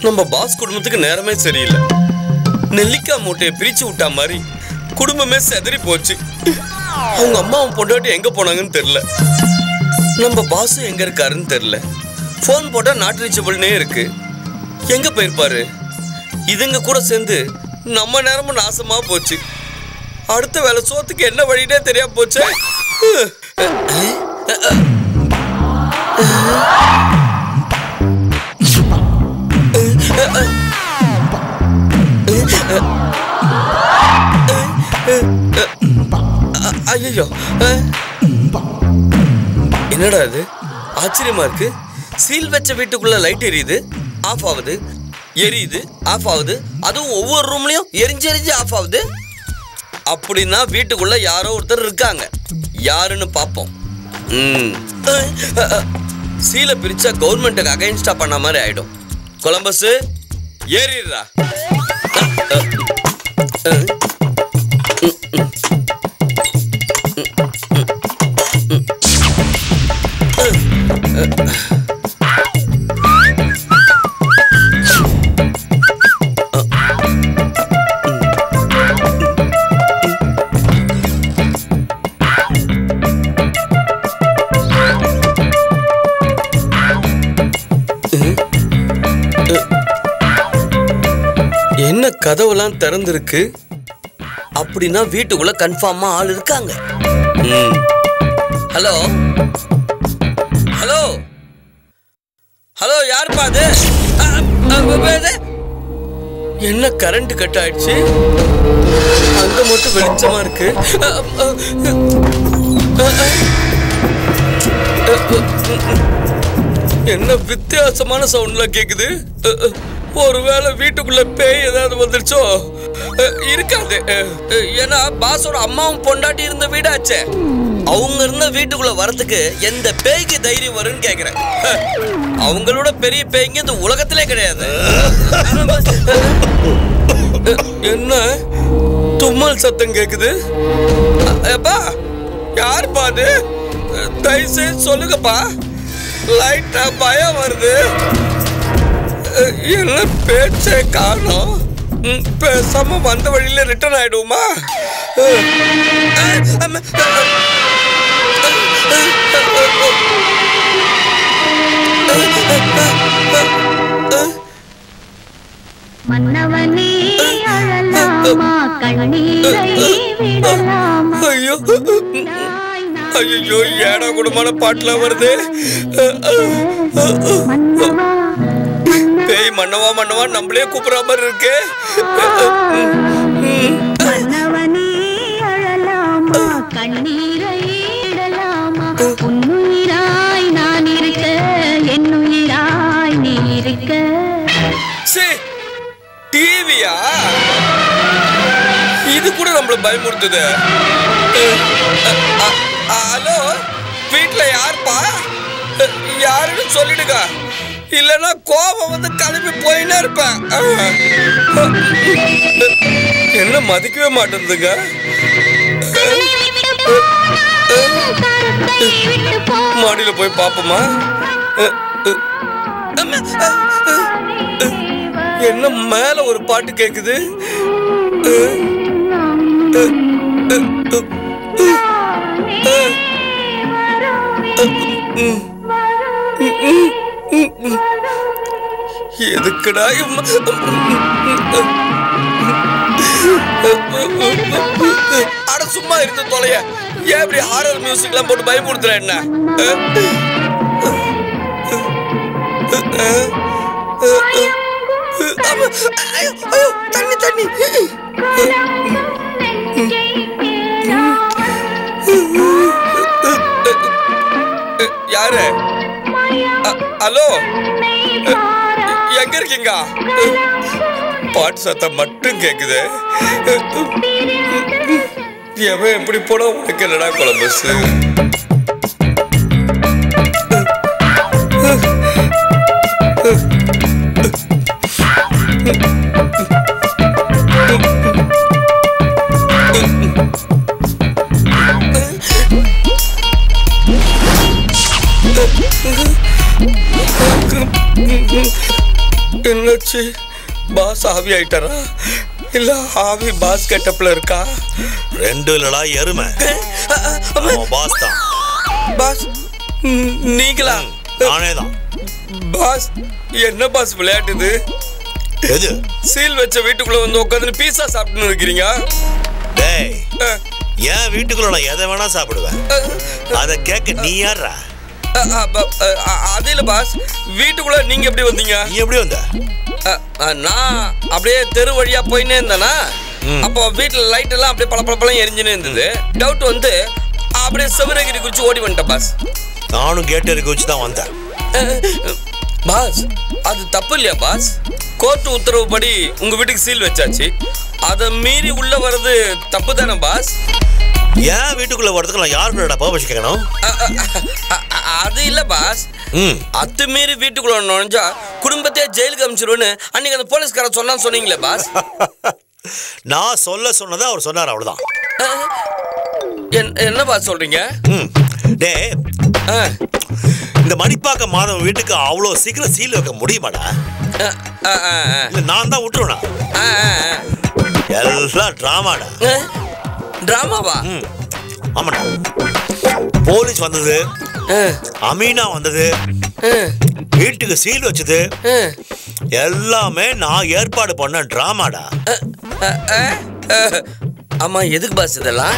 நம்ம பாஸ் குடும்பத்துக்கு நேரமே சரியில்லை நெல்லிக்காய் மூட்டையை பிரிச்சு விட்டா மாதிரி குடும்பமே செதறி போச்சு அவங்க அம்மாவும் பொண்டாட்டி எங்க போனாங்கன்னு தெரியல நம்ம பாஸ் எங்க இருக்காருன்னு தெரியல ஃபோன் போட்டா நாட் ரீச்சபிள்னே இருக்கு எங்க போயிருப்பாரு இதுங்க கூட சேர்ந்து நம்ம நேரமும் நாசமா போச்சு அடுத்த வேலை சோத்துக்கு என்ன வழினே தெரியாம போச்சு ஐயோ என்னடா இது ஆச்சரியமா இருக்கு சீல் வச்ச வீட்டுக்குள்ள லைட் எரியுது ஆஃப் ஆகுது எரியுது ஆஃப் ஆகுது அதுவும் ஒவ்வொரு ரூம்லயும் எரிஞ்சு எரிஞ்சு ஆஃப் ஆகுது அப்படின்னா வீட்டுக்குள்ள யாரோ ஒருத்தர் இருக்காங்க யாருன்னு பார்ப்போம் ம் சீலை பிரிச்சா கவர்மெண்ட்டுக்கு அகைன்ஸ்டா பண்ண மாதிரி ஆயிடும் கொலம்பஸ் ஏறிடுறா என்ன கதவுலாம் திறந்திருக்கு அப்படின்னா வீட்டுக்குள்ள கன்ஃபார்மா ஆள் இருக்காங்க ம். ஹலோ ஹலோ ஹலோ யாருப்பா அது அ, அ, அ, அது? என்ன கரண்ட் கட் ஆயிடுச்சு அங்க மட்டும் வெளிச்சமா இருக்கு அ, அ, அ, அ, அ. என்ன வித்தியாசமான சவுண்ட்லாம் கேக்குது அ, அ, ஒருவேளை வீட்டுக்குள்ள பேய் ஏதாவது வந்துருச்சோ அ, இருக்காது அ, அ, ஏன்னா பாஸோட அம்மாவும் பொண்டாட்டி இருந்த வீடாச்சே அவங்க இருந்த வீட்டுக்குள்ள வரதுக்கு எந்த பேய்க்கு தைரியம் வரும்னு கேக்குறேன் அ, அவங்களோட பெரிய பேய்ங்க இந்த உலகத்திலே கிடையாது அ, என்ன தும்மல் சத்தம் கேக்குது அ, எப்பா யாருப்பா அது தயவு செய்து சொல்லுங்கப்பா லைட்டா பயம் வருது அஹ், என்ன பேச்சே காணோம் ம், பேசாம வந்த வழியில ரிட்டர்ன் ஆயிடுவோமா அஹ், அஹ், அம்ம, அஹ், மன்னவனே அழலாமா கண்ணீரை விடலாமா ஐயோ ஐயோ ஏடா குடும்பமான பாட்டுலாம் வருது அஹ், அஹ், அஹ், அஹ். மன்னவா பேய் மன்னவா மன்னவா நம்மளே கூப்பிடுற மாதிரி இருக்கு மன்னவனே அழலாமா கண்ணீரை விடலாமா உன்னுயிராய் நான் இருக்க என்னுயிராய் நீ இருக்க சே டிவியா இது கூட நம்மள பயமுறுத்துது அஹ், அஹ், அஹ், ஹலோ வீட்ல யாருப்பா அஹ், யாருன்னு சொல்லிடுங்க இல்லைன்னா கோபம் வந்து கிளம்பி போயினே இருப்பேன் அஹ், அஹ், என்ன மதிக்கவே மாட்டேங்குதுங்க கருத்தை விட்டு போ மாடியில போய் பாப்போமா அஹ், அஹ், அம்மா, அஹ், அஹ், அஹ். என்ன மேல ஒரு பாட்டு கேக்குது அஹ், அஹ், அஹ், அஹ், அஹ், உம், எதுக்குடா இம்ம- அட சும்மா இருந்து தொலைய ஏன் இப்படி ஹாரர் மியூசிக்லாம் போட்டு பயமுறுத்துற என்ன அஹ், அஹ், அஹ், அஹ். ஆமா. ஐயோ, ஐயோ, தண்ணி தண்ணி அஹ், யாரு அ- ஹலோ எங்க இருக்கீங்க பாட்டு சத்தம் மட்டும் கேக்குது எவன் எப்படி போனா உனக்கு என்னடா கொலம்பஸ் என்னாச்சு பாஸ் ஆவி ஆயிட்டாரா இல்ல ஆவி பாஸ் கெட்டப்ல இருக்கா ரெண்டு இல்லடா எருமை அ, அ, அம்மா, அவன் பாஸ் தான் பாஸ் ம், நீங்களா நானே தான் பாஸ் என்ன பாஸ் விளையாட்டுது எது சீல் வச்ச வீட்டுக்குள்ள வந்து உட்காந்து பீஸா சாப்பிட்டுன்னு இருக்கிறீங்க டேய் அ, என் வீட்டுக்குள்ள நான் எதை வேணா சாப்பிடுவேன் அ, அதை கேட்க நீ யாரா அ, அ, ப- அ, அ, அது இல்ல பாஸ் வீட்டுக்குள்ள நீங்க எப்படி வந்தீங்க நீ எப்படி வந்த அ, அ, நான் அப்படியே தெரு வழியா போயினே இருந்தேனா ம். அப்போ வீட்டுல லைட் எல்லாம் அப்படியே பல பல பழம் எரிஞ்சுனே இருந்தது டவுட் வந்து அப்படியே சிவரகிரி குச்சி ஓடி வந்துட்டேன் பாஸ் நானும் கேட்டு இருக்க வச்சு தான் வந்தேன் பாஸ் அது தப்பு இல்லையா பாஸ் கோர்ட் உத்தரவுப்படி உங்க வீட்டுக்கு சீல் வச்சாச்சு அதை மீறி உள்ள வர்றது தப்பு தானே பாஸ் என் வீட்டுக்குள்ள வரதுக்கு நான் யாருக்குள்ளடா பர்மிஷன் கேட்கணும் அ, அ, அ, அ, அது இல்ல பாஸ் ம் அத்துமீறி வீட்டுக்குள்ள நுழைஞ்சா குடும்பத்தையே ஜெயிலுக்கு அமிச்சிருவோன்னு அன்னைக்கு அந்த போலீஸ்கார சொன்னான்னு சொன்னீங்களே பாஸ் நான் சொல்ல சொன்னதை அவர் சொன்னார் அவ்வளவுதான் என்- என்ன பாஸ் சொல்றீங்க ம் டே ஆ, இந்த மணிப்பாக்க மாதம் வீட்டுக்கு அவ்வளோ சீக்கிரம் சீல் வைக்க முடியுமாடா ஆ, ஆ, ஆ, ஆ. இல்ல நான் தான் விட்டுருவேனா ஆ, ஆ, எல்லாம் டிராமாடா ஆ. டிராமாவா ம் ஆமாடா போலீஸ் வந்தது ஆ, அமீனா வந்தது ஆ, வீட்டுக்கு சீல் வச்சது ஆ, எல்லாமே நான் ஏற்பாடு பண்ண டிராமாடா ஆ, ஆ, ஆ. ஆமா எதுக்கு பாஸ் இதெல்லாம்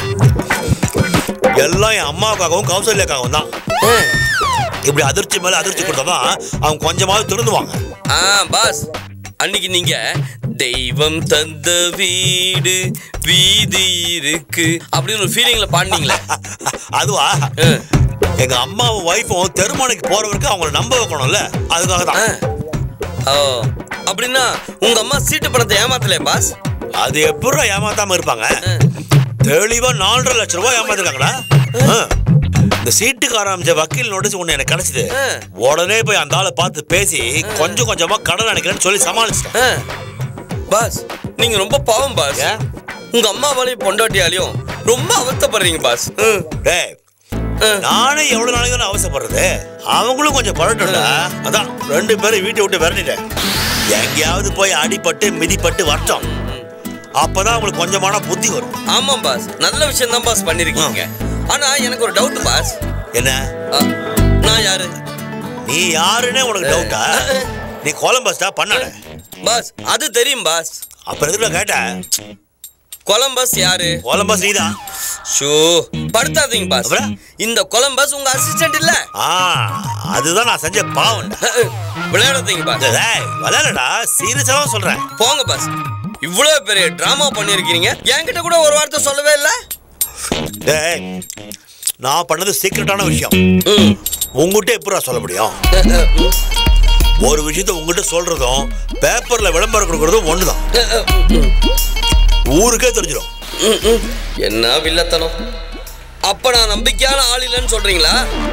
எல்லாம் என் அம்மாவுக்காகவும் கௌசல்யாக்காகவும் தான் ஆ, இப்படி அதிர்ச்சி மேல அதிர்ச்சி கொடுத்தாதான் அவங்க கொஞ்சமாவது திருந்துவாங்க ஆ பாஸ் அன்னைக்கு நீங்க தெய்வம் தந்த வீடு வீதி இருக்கு அப்படின்னு ஒரு ஃபீலிங்ல பாடினீங்களே அதுவா ஆ, எங்க அம்மாவும் ஒய்ஃபும் தெருமனைக்கு போறவருக்கு அவங்கள நம்ப வைக்கணும்ல அதுக்காக ஆ. தான் ஓ அப்படின்னா உங்க அம்மா சீட்டு பணத்தை ஏமாத்தலையா பாஸ் அது எப்படி ஏமாத்தாம இருப்பாங்க ஆ. தெளிவா நாலரை லட்சம் ரூபாய் ஏமாத்திருக்காங்களா ஆ. இந்த சீட்டுக்கு ஆரம்பிச்ச வக்கீல் நோட்டீஸ் ஒண்ணு எனக்கு கிடைச்சது ஆ. உடனே போய் அந்த ஆளை பார்த்து பேசி கொஞ்சம் கொஞ்சமா கடன் அடைக்கிறேன்னு சொல்லி சமாளிச்சிட்டேன் ஆ. பாஸ் நீங்க ரொம்ப பாவம் பாஸ் ஏன்? உங்க அம்மாவாலையும் பொண்டாட்டியாலையும் ரொம்ப அவஸ்தைப்படுறீங்க பாஸ் ம். டேய் ஆ. நானே எவ்வளவு நாளைக்கு தானே அவசரப்படுறது அவங்களும் கொஞ்சம் பழட்டோம்டா அதான் ரெண்டு பேரும் வீட்டை விட்டு விரட்டிட்டேன் எங்கேயாவது போய் அடிபட்டு மிதிப்பட்டு வரட்டும் அப்பதான் அவங்களுக்கு கொஞ்சமான புத்தி வரும் ஆமாம் பாஸ் நல்ல விஷயம் தான் பாஸ் பண்ணிருக்கீங்க ஆனா எனக்கு ஒரு டவுட் பாஸ் என்ன ஆ, நான் யாரு நீ யாருன்னே உனக்கு டவுட்டா நீ கொலம்பஸ்டா பண்ணாட பாஸ் அது தெரியும் பாஸ் அப்புறம் எதுக்கு நான் கேட்டேன் கொலம்பஸ் யாரு கொலம்பஸ் நீதான் ஷோ படுத்தாதீங்க பாஸ் அப்புறம்? இந்த கொலம்பஸ் உங்க அசிஸ்டன்ட் இல்ல ஆ அதுதான் நான் செஞ்ச பாவம்டா விளையாடாதீங்க பாஸ் டேய் விளையாடடா சீரியஸாவும் சொல்றேன் போங்க பாஸ் இவ்வளவு பெரிய டிராமா பண்ணிருக்கீங்க என்கிட்ட கூட ஒரு வார்த்தை சொல்லவே இல்ல டேய் நான் பண்ணது சீக்கிரட்டான விஷயம் ம். உங்ககிட்ட எப்படி சொல்ல முடியும் அஹ், அஹ், ம். ஒரு விஷயத்த உங்ககிட்ட சொல்றதும் பேப்பர்ல விளம்பரம் கொடுக்கறதும் ஒண்ணுதான் அஹ், அஹ், ம், ஊருக்கே தெரிஞ்சிடும் ம், ம். என்ன வில்லத்தனம் அப்ப நான் நம்பிக்கையான ஆள் இல்லைன்னு சொல்றீங்களா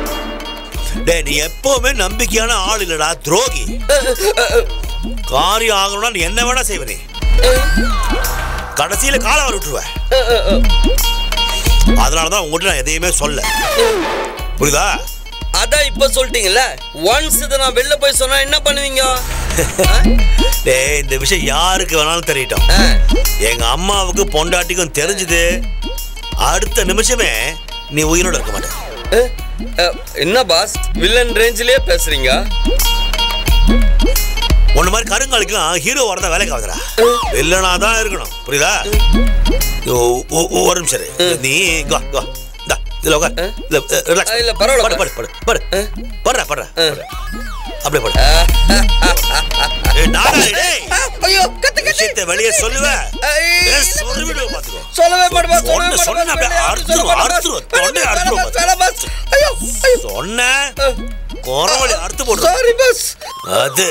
டேய் நீ எப்பவுமே நம்பிக்கையான ஆள் இல்லடா துரோகி காரியம் ஆகணும்னா நீ என்ன வேணா செய்வ நீ கடைசியில காலை வர விட்டுருவ அதனாலதான் உங்ககிட்ட நான் எதையுமே சொல்ல புரியுதா அதான் இப்ப சொல்லிட்டீங்கல்ல ஒன்ஸ் இதை நான் வெளில போய் சொன்னா என்ன பண்ணுவீங்க டேய் இந்த விஷயம் யாருக்கு வேணாலும் தெரியட்டும் ஆ, எங்க அம்மாவுக்கு பொண்டாட்டிக்கும் தெரிஞ்சது அடுத்த நிமிஷமே நீ உயிரோட இருக்க மாட்டே அஹ், அஹ், என்ன பாஸ் வில்லன் ரேஞ்சிலே பேசுறீங்க உன்ன மாதிரி கருங்காலிக்கெல்லாம் ஹீரோ வரதா வேலைக்கு ஆகுதுடா இல்லைனா தான் இருக்கணும் புரியுதா ஓ- ஓ- ஓ, ஒரு நிமிஷம் இரு. நீ இங்க வா, இங்க வா. இந்தா, இதுல உட்கார். இதுல, அஹ், relax. இல்ல, பரவாயில்ல. படு, படு, படு, படு. படுறா, படுறா, படுறா. அப்படியே படு. ஏய், நாடாரி, டேய். ஐயோ கத்து கத்து விஷயத்தை வெளியே சொல்லுவ ஐய், ஏய், சொல்லிவிடுவேன் பாத்துக்கோ. சொல்லவே மாட்டேன் பாஸ், சொன்ன- சொல்லவே சொன்ன மாட்டேன் அப்படியே பாஸ், அறுத்துருவோம், சொல்லவே மாட்டேன் அறுத்துருவோம், பாஸ். தொண்டையை வேணாம் அறுத்துருவோம் பாஸ், வேணாம் பாஸ். ஐயோ ஐயோ சொன்ன குறவழி அறுத்து போடுறோம் சாரி பாஸ் அது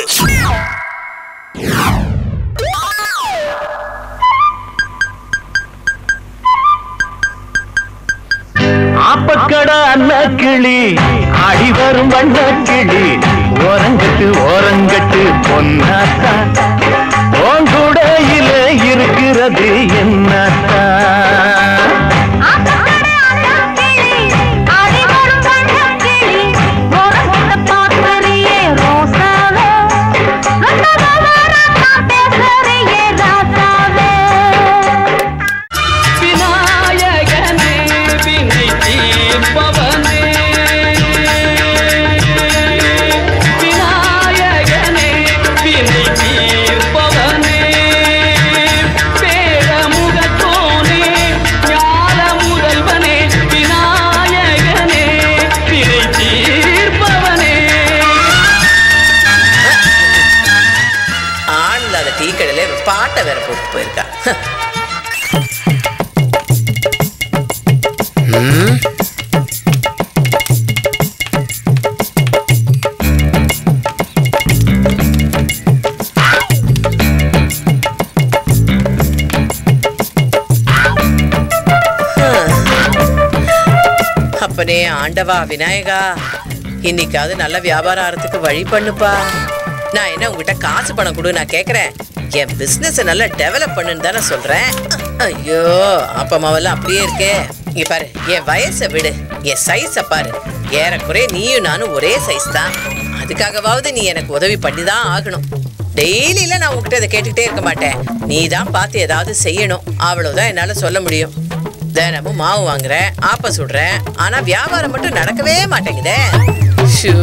ஆப்பக்கட அண்ணா கிளி ஆடி வரும் வண்ண கிளி ஓரங்கட்டு ஓரங்கட்டு பொன்னாத்தா ஓங்குடையில இருக்கிறது என்னத்தா ரோசாவே ஏ ஆண்டவா விநாயகா இன்னைக்காவது நல்ல வியாபாரம் ஆகிறதுக்கு வழி பண்ணுப்பா நான் என்ன உங்ககிட்ட காசு பணம் கொடு நான் கேக்குறேன் என் பிசினஸ் நல்லா டெவலப் பண்ணுன்னு தானே சொல்றேன் ஐயோ அப்பா அம்மாவெல்லாம் அப்படியே இருக்கே இங்க பாரு என் வயசை விடு என் சைஸை பாரு ஏறக்குறைய நீயும் நானும் ஒரே சைஸ் தான் அதுக்காகவாவது நீ எனக்கு உதவி பண்ணி தான் ஆகணும் டெய்லியில நான் உங்ககிட்ட இதை கேட்டுக்கிட்டே இருக்க மாட்டேன் நீ தான் பார்த்து ஏதாவது செய்யணும் அவ்வளவுதான் என்னால சொல்ல முடியும் தினமும் மாவு வாங்குறேன் ஆப்ப சுடுறேன் ஆனா வியாபாரம் மட்டும் நடக்கவே மாட்டேங்குதே ஷூ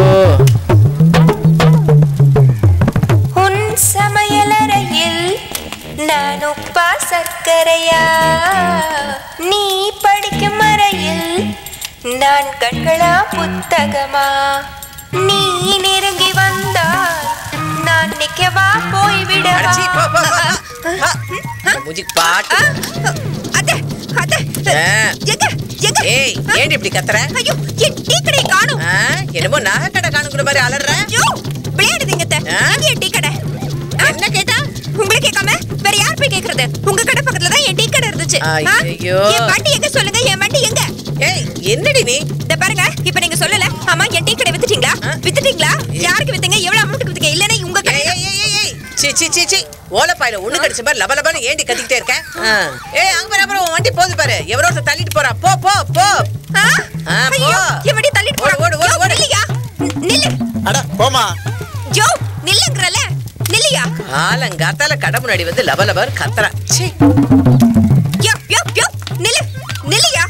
உன் சமையலறையில் நான் உப்பா சர்க்கரையா நீ படிக்கும் அறையில் நான் கண்களா புத்தகமா நீ நெருங்கி வந்தால் நான் நிக்கவா போய்விடவா அடச்சி, போ, போ, போ. ஆ, இந்த மூஞ்சிக்கு பாட்டு அத்தை, அத்தை, ஆ. எங்க, எங்க? ஏய் ஏன்டி இப்படி கத்துற ஐயோ, என் டீ கடையை காணோம். ஆ, என்னமோ நகை கடை காணுங்கிற மாதிரி அலற ஐயோ, விளையாடுதீங்க அத்தை. ஆ? எங்க என் டீ கடை? ஆ? என்ன கேட்டா உங்களை கேட்காம வேற யார் போய் கேக்குறது உங்க கடை பக்கத்துல தான் என் டீ கடை இருந்துச்சு ஆ? ஐயையோ. என் வண்டி எங்க சொல்லுங்க என் வண்டி எங்க ஏய் என்னடி நீ இத பாருங்க இப்ப நீங்க சொல்லல ஆமா என் டீ கடை வித்துட்டீங்களா ஆ? வித்துட்டீங்களா யாருக்கு வித்தீங்க எவ்வளவு அமௌண்ட் வித்தீங்க இல்லனா உங்க கடை ஏய் ஏய் ஏய், ஏய் ஏய் சி சி சி சி ஓலப்பாயில ஒண்ணு கடிச்ச மாதிரி லப லபன்னு ஏண்டி கத்திக்கிட்டே இருக்க ஆ. ஏய் அங்க பாரு அப்புறம் உன் வண்டி போகுது பாரு எவரோ ஒருத்தர் தள்ளிட்டு போறா போ போ போ ஆ? ஆ, போ. ஐயோ, என் வண்டி தள்ளிட்டு ஓடு, போறா. ஓடு, ஓடு, யோ, ஓடு. நில்லுயா நி- நில்லு அட போமா ஜோ நில்லுங்கறல நில்லுயா ஆலங்காத்தால கடை முன்னாடி வந்து லப லபர் கத்துறா ச்சீ யோ யோ யோ நில்லு நில்லுயா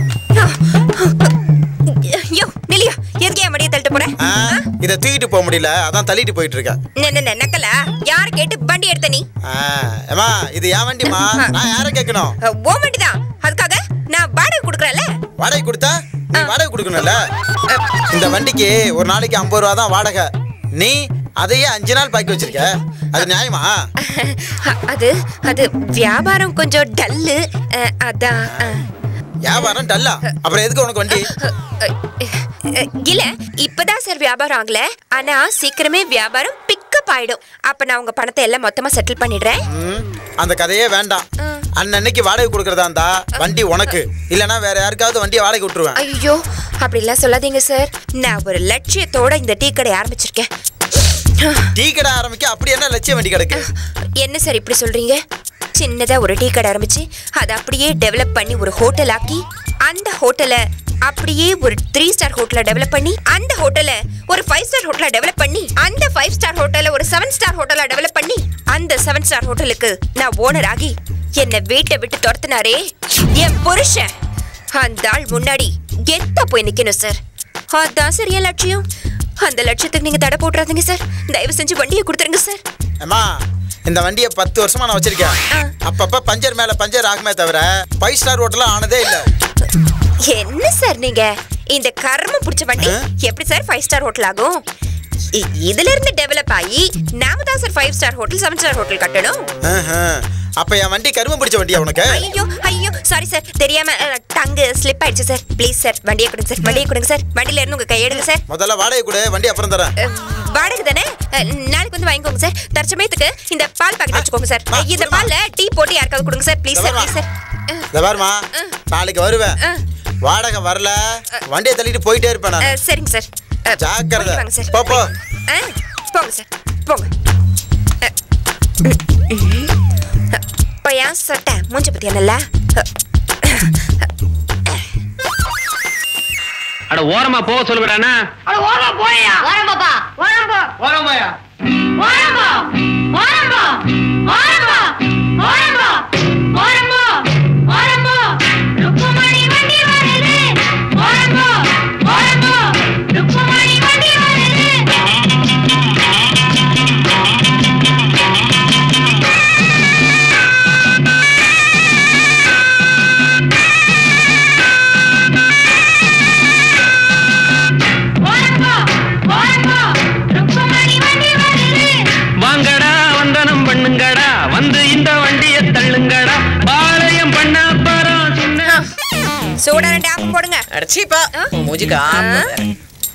யோ நில்லுயா எதுக்கு என் வண்டியை தள்ளிட்டு போற ஆ, இத தூக்கிட்டு போக முடியல அதான் தள்ளிட்டு போயிட்டு இருக்கேன் நெ- நெ- நெ- நக்கலா யார் கேட்டு வண்டி எடுத்த நீ ஆ, ஏம்மா இது என் வண்டிமா நான் யாரை கேட்கணும் அஹ், ஓ வண்டி தான் அதுக்காக நான் வாடகை கொடுக்குறேன்ல வாடகை கொடுத்தா நீ வாடகை கொடுக்கணும்ல இந்த வண்டிக்கு ஒரு நாளைக்கு ஐம்பது ரூபா தான் வாடகை நீ அதையே அஞ்சு நாள் பாக்கி வச்சிருக்க அது நியாயமா அது அது வியாபாரம் கொஞ்சம் டல்லு அஹ், அதான் அஹ். வியாபாரம் டல்லா அப்புறம் எதுக்கு உனக்கு வண்டி அஹ், இல்ல இப்பதான் சார் வியாபாரம் ஆகல ஆனா சீக்கிரமே வியாபாரம் பிக்கப் ஆயிடும் அப்ப நான் உங்க பணத்தை எல்லாம் மொத்தமா செட்டில் பண்ணிடுறேன் ம், அந்த கதையே வேண்டாம் அன்னன்னைக்கு வாடகை கொடுக்கறதா இருந்தா வண்டி உனக்கு இல்லனா வேற யாருக்காவது வண்டியை வாடகை விட்டுருவேன் ஐயோ அப்படிலாம் சொல்லாதீங்க சார் நான் ஒரு லட்சியத்தோட இந்த டீ கடை ஆரம்பிச்சிருக்கேன் டீ கடை ஆரம்பிக்க அப்படி என்ன லட்சியம் வண்டி கிடக்கு என்ன சார் இப்படி சொல்றீங்க சின்னதா ஒரு டீ கடை ஆரம்பிச்சு அதை அப்படியே டெவலப் பண்ணி ஒரு ஹோட்டல் ஆக்கி அந்த ஹோட்டலை அப்படியே ஒரு த்ரீ ஸ்டார் ஹோட்டலை டெவலப் பண்ணி அந்த ஹோட்டலை ஒரு ஃபைவ் ஸ்டார் ஹோட்டலா டெவலப் பண்ணி அந்த ஃபைவ் ஸ்டார் ஹோட்டலை ஒரு செவன் ஸ்டார் ஹோட்டலா டெவலப் பண்ணி அந்த செவன் ஸ்டார் ஹோட்டலுக்கு நான் ஓனர் ஆகி என்னை வீட்டை விட்டு துரத்துனாரே என் புருஷன் அந்த ஆள் முன்னாடி கெத்தா போய் நிக்கணும் சார் அதான் சார் என் லட்சியம் அந்த லட்சியத்துக்கு நீங்க தடை போட்டுறாதீங்க சார் தயவு செஞ்சு வண்டியை கொடுத்துருங்க சார் அம்மா இந்த வண்டியை பத்து வருஷமா நான் வச்சிருக்கேன் ஆ. அப்பப்ப பஞ்சர் மேல பஞ்சர் ஆகுமே தவிர ஃபைவ் ஸ்டார் ஹோட்டலாம் ஆனதே இல்ல என்ன சார் நீங்க இந்த கர்மம் பிடிச்ச வண்டி ஆ? எப்படி சார் ஃபைவ் ஸ்டார் ஹோட்டல் ஆகும் இ- இதுல இருந்து டெவலப் ஆகி நாம தான் sir five star hotel seven star hotel கட்டணும் ஆஹா. அப்ப என் வண்டி கருமம் பிடிச்ச வண்டியா உனக்கு ஐயோ ஐயோ சாரி சார் தெரியாம டங்கு ஸ்லிப் ஆயிடுச்சு சார் ப்ளீஸ் சார் வண்டியை கொடுங்க சார் வண்டியை கொடுங்க சார் வண்டியில இருந்து உங்க கையெடுங்க சார் முதல்ல வாடகை கொடு வண்டி அப்புறம் தரேன் அஹ், வாடகை தானே அஹ், நாளைக்கு வந்து வாங்கிக்கோங்க சார் தற்சமயத்துக்கு இந்த பால் பாக்கெட் வச்சுக்கோங்க சார் ஆ, இந்த கொடுமா. பால்ல டீ போட்டு யாருக்காவது கொடுங்க சார் ப்ளீஸ் சார் இதோ ப்ளீஸ் சார் அஹ், இந்த பாருமா நாளைக்கு வருவேன் ஆ. வாடகை வரல வண்டியை தள்ளிட்டு போயிட்டே இருப்பேன் நான் அஹ், சரிங்க சார் அஹ், ஜாக்கிரதை. போயிட்டு வாங்க சார் போ, போ. ஆ, போங்க சார் போங்க அஹ், இப்போ ஏன் சட்டை மூஞ்ச பத்தியா நல்லா அட ஓரமா போக சொல்லுறானா வாங்கடா வந்தனம் பண்ணுங்கடா வந்து இந்த வண்டியை தள்ளுங்கடா பாளையம் பண்ண பரம் சின்ன சூடா ரெண்டு ஆப்பு போடுங்க அடச்சிப்பா உன் மூஞ்சிக்கு ஆப்பு வேற.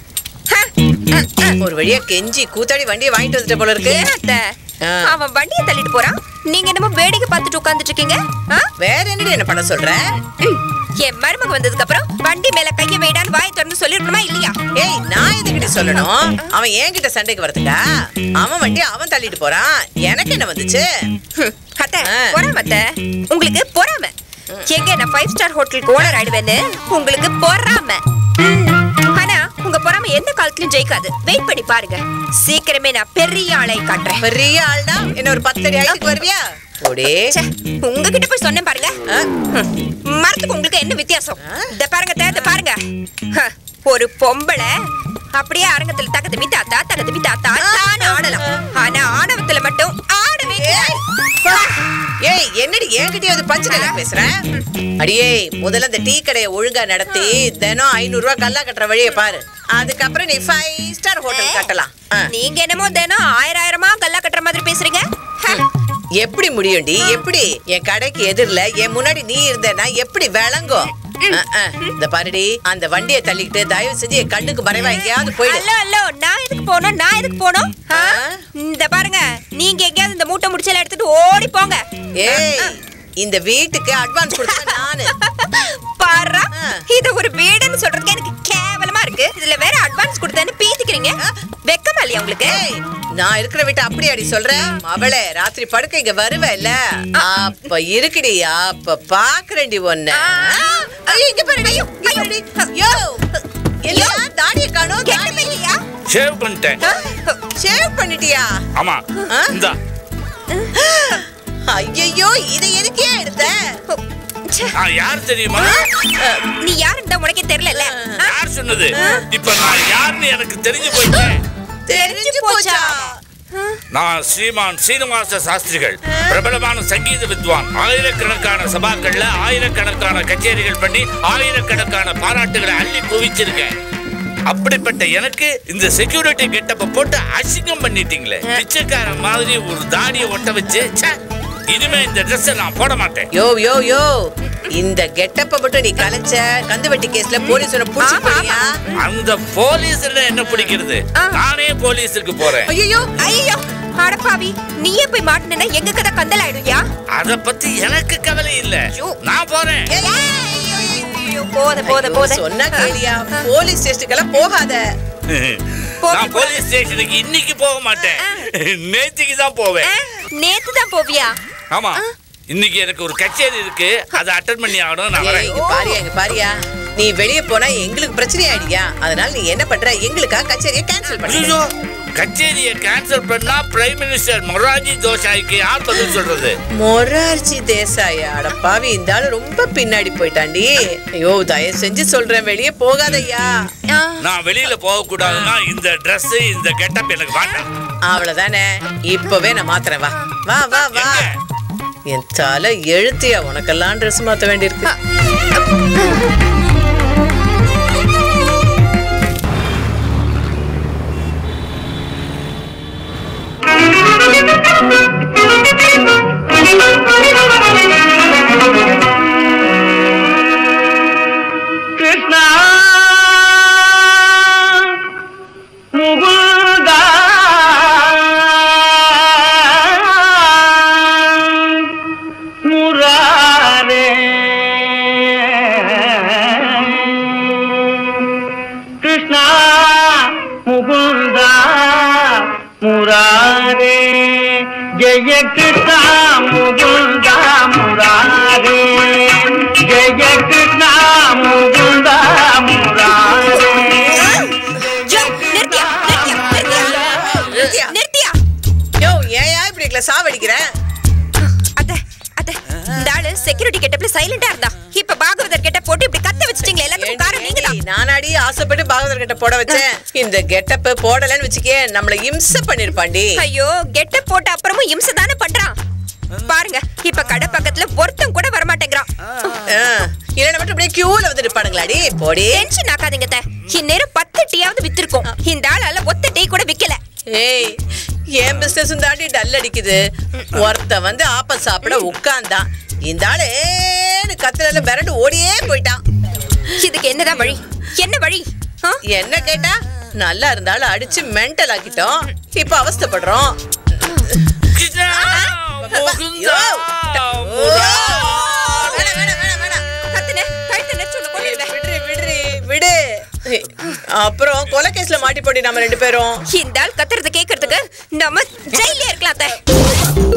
ஒரு வழியா கெஞ்சி கூத்தாடி வண்டியை வாங்கிட்டு வந்துட்ட போல இருக்கு ஏன் அத்தை? ஆ. அவன் வண்டியை தள்ளிட்டு போறான் நீங்க என்னமோ வேடிக்கை பார்த்துட்டு உட்கார்ந்துட்டு இருக்கீங்க ஆ? வேற என்னடி என்ன பண்ண சொல்ற ம். என் மருமக வந்ததுக்கு அப்புறம் வண்டி மேல கைய வைடான்னு வாய் திறந்து சொல்லிருக்கணுமா இல்லையா ஏய் நான் எதுக்கிட்ட சொல்லணும் அவன் என்கிட்ட சண்டைக்கு வரதுக்கா அவன் வண்டி அவன் தள்ளிட்டு போறான் எனக்கு என்ன வந்துச்சு ஹம், அத்தை ஆ. பொறாம அத்தை உங்களுக்கு பொறாம எங்க நான் ஃபைவ் ஸ்டார் ஹோட்டலுக்கு ஓனர் ஆயிடுவேன்னு உங்களுக்கு பொறாம ம், ஆனா உங்க பொறாம எந்த காலத்துலயும் ஜெயிக்காது வெயிட் பண்ணி பாருங்க சீக்கிரமே நான் பெரிய ஆளை காட்டுறேன் பெரிய ஆள்டா என்ன ஒரு பத்தடி ஆயிட்டுக்கு வருவியா ஓடே ச்சே, உங்ககிட்ட போய் சொன்னேன் பாருங்க ஹம், மரத்துக்கு உங்களுக்கு என்ன வித்தியாசம் இத பாருங்க அத்தை, இத பாருங்க ஹ, ஒரு பொம்பளை அப்படியே அரங்கத்துல தகத்து மித்தாத்தா தகத்து மித்தாத்தா தான் ஆடலாம் ஆனா ஆணவத்துல மட்டும் ஆடவே கூடாது. ஏய் என்னடி என்கிட்டயே வந்து பஞ்சு டைலாக் பேசுறேன் அடியே முதல்ல இந்த டீ கடையை ஒழுங்கா நடத்தி தினம் ஐநூறு ரூபாய் கல்லா கட்டுற வழியை பாரு அதுக்கப்புறம் நீ ஃபைவ் ஸ்டார் ஹோட்டல் கட்டலாம் ஆ. நீங்க என்னமோ தினம் ஆயிரம் ஆயிரமா கல்லா கட்டுற மாதிரி பேசுறீங்க ஹ, எப்படி முடியும்டி எப்படி என் கடைக்கு எதிரில என் முன்னாடி நீ இருந்தேன்னா எப்படி விளங்கும் அஹ், அஹ். இந்த பாருடி அந்த வண்டியை தள்ளிக்கிட்டு தயவு செஞ்சு என் கண்ணுக்கு மறைவா எங்கேயாவது போயிடு அல்லோ அல்லோ நான் எதுக்கு போகணும் நான் எதுக்கு போகணும் ஆ? ஆ? இந்த பாருங்க நீங்க எங்கேயாவது இந்த மூட்டை முடிச்சல எடுத்துட்டு ஓடி போங்க ஏய் இந்த வீட்டுக்கு அட்வான்ஸ் கொடுத்தேன் நானு பாரா ஆ. இது ஒரு வீடுன்னு சொல்றதுக்கு எனக்கு கேவலமா இருக்கு இதுல வேற அட்வான்ஸ் கொடுத்தேன்னு பீத்திக்கிறீங்க வெக்கமா இல்லையா உங்களுக்கு ஏய் நான் இருக்கிற வீட்டை அப்படி அடி சொல்றேன் அவளே ராத்திரி படுக்க இங்க வருவேல்ல அப்ப இருக்குடி அப்ப பாக்குறேன்டி ஒன்ன ஐயோ இங்க பாருடி ஐயோ இங்க பாருடி யோ எல்லாம் தாடிய காணோம் கெட்டமே இல்லையா ஷேவ் பண்ணிட்டேன் ஷேவ் பண்ணிட்டியா ஆமா ஆ? இந்தா ஐயோ இதை எதுக்கே எடுத்த ச்சே, நான் யார் தெரியுமா நீ யாருன்னு தான் உனக்கே தெரியல யார் சொன்னது இப்ப நான் யாருன்னு எனக்கு தெரிஞ்சு போயிட்டேன் தெரிஞ்சு போச்சா நான் ஸ்ரீமான் சீனிவாச சாஸ்திரிகள் பிரபலமான சங்கீத வித்வான் ஆயிரக்கணக்கான சபாக்கள்ல ஆயிரக்கணக்கான கச்சேரிகள் பண்ணி ஆயிரக்கணக்கான பாராட்டுகளை அள்ளி குவிச்சிருக்கேன் அப்படிப்பட்ட எனக்கு இந்த செக்யூரிட்டி கெட்டப்ப போட்டு அசிங்கம் பண்ணிட்டீங்களே பிச்சைக்காரன் மாதிரி ஒரு தாடியை ஒட்ட வச்சு ச்சே, இனிமே இந்த ட்ரெஸ்ஸை நான் போட மாட்டேன் யோ யோ யோ இந்த கெட்டப்ப மட்டும் நீ கலைச்ச கந்துவட்டி கேஸ்ல போலீஸ் உன்னை புடிச்சு ஆமா, போனியா அந்த போலீஸ் என்ன பிடிக்கிறது ஆ. நானே போலீஸுக்கு போறேன் ஐயோ ஐயோ அடப்பாவி நீயே போய் மாட்டினா எங்க கதை கந்தல் ஆயிடுயா அத பத்தி எனக்கு கவலை இல்ல நான் போறேன் போத போத போத சொன்னா கேளியா போலீஸ் ஸ்டேஷனுக்கெல்லாம் போகாத நான் போலீஸ் ஸ்டேஷனுக்கு இன்னைக்கு போக மாட்டேன் நேத்துக்கு தான் போவேன் நேத்து தான் போவியா ஆமா இன்னைக்கு எனக்கு ஒரு கச்சேரி இருக்கு அதை அட்டன் பண்ணி ஆகணும் நான் ஏய், வரேன் இங்க பாரியா இங்க பாரியா நீ வெளிய போனா எங்களுக்கு பிரச்சனை ஆயிடுயா அதனால நீ என்ன பண்ற எங்களுக்கா கச்சேரியை கேன்சல் பண்ணு ஐயோ கச்சேரியை கேன்சல் பண்ணா பிரைம் மினிஸ்டர் மொராஜி தோசாய்க்கு யார் பதில் சொல்றது மொரார்ஜி தேசாயா அட பாவி இந்த ஆளு ரொம்ப பின்னாடி போயிட்டாண்டி ஐயோ தயவு செஞ்சு சொல்றேன் வெளிய போகாதய்யா நான் வெளியில போக கூடாதுன்னா இந்த Dress இந்த கெட்டப் எனக்கு வேண்டாம் அவ்வளவுதானே இப்பவே நான் மாத்துறேன் வா வா வா வா எங்க? என் தலை எழுத்தியா உனக்கெல்லாம் ட்ரெஸ் மாத்த வேண்டியிருக்கு கிருஷ்ணா முகுந்தா முராரே கிருஷ்ணா முகுந்தா முராரே ஜெய கிருஷ்ணா முகுந்தா முராரே ஜெய கிருஷ்ணா முகுந்தா முராரே யோ, நிறுத்தியா நிறுத்தியா நிறுத்தியா நிறுத்தியா யோ ஏயா இப்படி இருக்கல சாவடிக்கிறேன் அத்த அத்த இந்த ஆளு செக்யூரிட்டி கெட்டப்ல சைலண்டா இருந்தா இப்ப பாகவதர் கெட்ட போட்டு இப்படி கத்த வச்சிட்டீங்களே எல்லாத்துக்கும் காரணம் நீங்க தான் நானாடி ஆசைப்பட்டு பாகவதர் கிட்ட போட வச்சேன் இந்த கெட்டப் போடலன்னு வச்சுக்கே நம்மள இம்சை பண்ணிருப்பாண்டி ஐயோ கெட்டப் போட்ட அப்புறமும் இம்சை தானே பண்றான் பாருங்க இப்ப கடை பக்கத்துல ஒருத்தன் கூட வரமாட்டேங்கிறான் இல்லைன்னா மட்டும் அப்படியே கியூல வந்து இருப்பானுங்களாடி போடி டென்ஷன் ஆக்காதீங்க அத்தை. இந்நேரம் பத்து டீயாவது வித்திருக்கும் இந்த ஆளால ஒத்த டீ கூட விக்கல ஏய் என் பிசினஸ் தாண்டி டல் அடிக்குது ஒருத்தன் வந்து ஆப்ப சாப்பிட உட்கார்ந்தான் இந்த ஆளு ஏன்னு கத்துல விரண்டு ஓடியே போயிட்டான் இதுக்கு என்னதான் வழி என்ன வழி ஆ? என்ன கேட்டா நல்லா இருந்தாலும் அடிச்சு மென்டல் ஆக்கிட்டோம் இப்ப அவஸ்தைப்படுறோம் கிருஷ்ணா, முகுந்தா, ஐயோ. முராரே. வேணாம், வேணாம், வேணாம், வேணாம். கத்துனே, கழட்டி அப்புறம் கொலை கேஸ்ல மாட்டி போடி நம்ம ரெண்டு பேரும் இந்த ஆள் கத்துறது கேக்குறதுக்கு நம்ம ஜெயிலே இருக்கலாம் அத்தை.